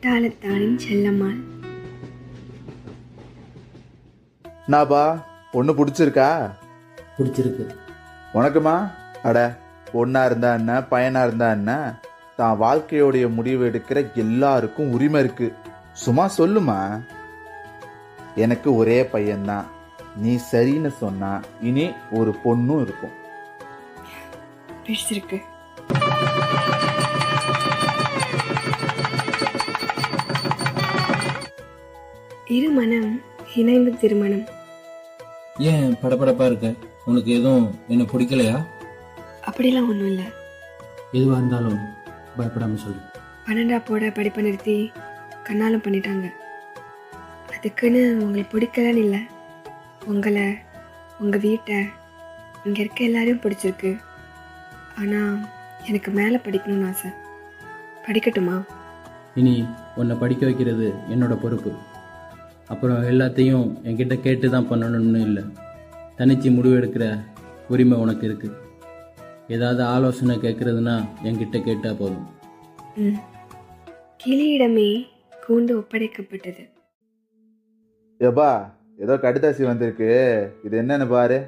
பட்டாளத்தானின் Chellammal NABBA பொண்ணு பிடிச்சிருக்கா பிடிச்சிருக்கு உனக்குமா அட பொண்ணா இருந்தா என்ன பையனா இருந்தா என்ன தான் வாழ்க்கையோடைய முடிவு எடுக்கிற எல்லாருக்கும் உரிமை இருக்கு சும்மா சொல்லுமா எனக்கு ஒரே பையன்தான் நீ சரின்னு சொன்னா இனி ஒரு பொண்ணும் இருக்கும் பிடிச்சிருக்கு இருமணம் இணைந்து திருமணம் ஏன் படபடப்பா இருக்க உனக்கு எதுவும் என்ன பிடிக்கலையா அப்படிலாம் ஒன்றும் இல்லை எதுவாக இருந்தாலும் பயப்படாம சொல்லு பன்னெண்டா போட படிப்பை நிறுத்தி கண்ணாலம் பண்ணிட்டாங்க அதுக்குன்னு உங்களுக்கு பிடிக்கலன்னு இல்லை உங்களை உங்கள் வீட்டை இங்கே இருக்க எல்லாரையும் பிடிச்சிருக்கு ஆனால் எனக்கு மேலே படிக்கணும்னு ஆசை படிக்கட்டுமா இனி உன்னை படிக்க வைக்கிறது என்னோட பொறுப்பு அப்புறம் எல்லாத்தையும் என்கிட்ட கேட்டு தான் பண்ணணும்னு இல்லை தனிச்சு முடிவெடுக்கிற உரிமை உனக்கு இருக்கு ஏதாவது ஆலோசனை கேட்குறதுனா என்கிட்ட கேட்டால் போதும் ம் கிளியிடமே கூண்டு ஒப்படைக்கப்பட்டது ஏப்பா ஏதோ கடுதாசி வந்திருக்கு இது என்னன்னு பாரு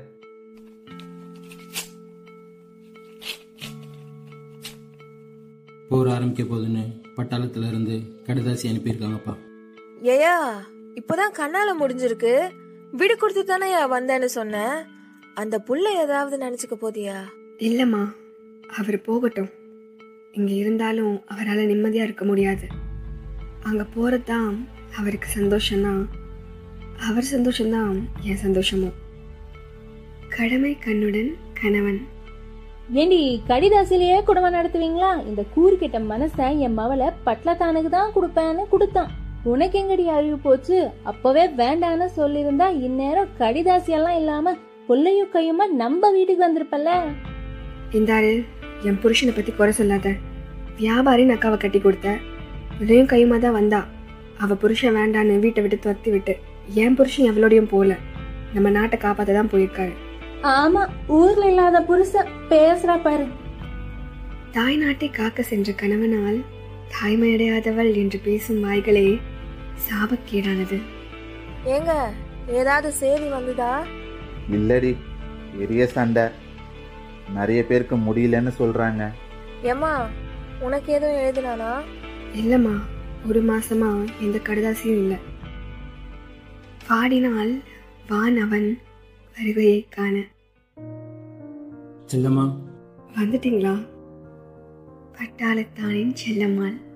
போர் ஆரம்பிக்க போகுதுன்னு பட்டாளத்துல இருந்து கடிதாசி அனுப்பியிருக்காங்கப்பா ஏயா இப்போதான் கண்ணால முடிஞ்சிருக்கு விடு கொடுத்து தானே வந்தேன்னு சொன்னேன் அந்த புள்ள ஏதாவது நினைச்சுக்க போதியா இல்லைம்மா அவர் போகட்டும் இங்கே இருந்தாலும் அவரால் நிம்மதியாக இருக்க முடியாது அங்கே போகிறது தான் அவருக்கு சந்தோஷம்தான் அவர் சந்தோஷம்தான் என் சந்தோஷமும் கடமை கண்ணுடன் கணவன் ஏண்டி கடிதாசிலேயே குடும்பம் நடத்துவீங்களா இந்த கூறுகிட்ட மனசன் என் மவளை பட்லத்தானுக்கு தான் கொடுப்பேன்னு கொடுத்தான் உனக்கு எங்கடி அறிவு போச்சு அப்பவே வேண்டான்னு சொல்லியிருந்தா இந்நேரம் கடிதாசி எல்லாம் இல்லாம புள்ளையும் கையுமா நம்ம வீட்டுக்கு வந்திருப்பல்ல இந்தாரு என் புருஷனை பற்றி குறை சொல்லாத வியாபாரின்னு அக்காவை கட்டி கொடுத்த இதையும் கையுமா தான் வந்தா அவ புருஷன் வேண்டான்னு வீட்டை விட்டு துரத்தி விட்டு என் புருஷன் எவ்வளோடையும் போகல நம்ம நாட்டை காப்பாற்ற தான் போயிருக்காரு ஆமா ஊர்ல இல்லாத புருஷன் பேசுறா பாரு தாய் நாட்டை காக்க சென்ற கணவனால் தாய்மையடையாதவள் என்று பேசும் வாய்களே சாபக்கேடானது ஏங்க ஏதாவது செய்தி வந்துதா இல்லடி பெரிய சண்டை நிறைய பேருக்கு முடியலன்னு சொல்றாங்க ஏம்மா உனக்கு எதுவும் எழுதுனானா இல்லைம்மா ஒரு மாசமா எந்த கடுதாசியும் இல்லை பாடினால் வான் அவன் வருகையை காண செல்லம்மா வந்துட்டீங்களா பட்டாளத்தானின் செல்லம்மாள்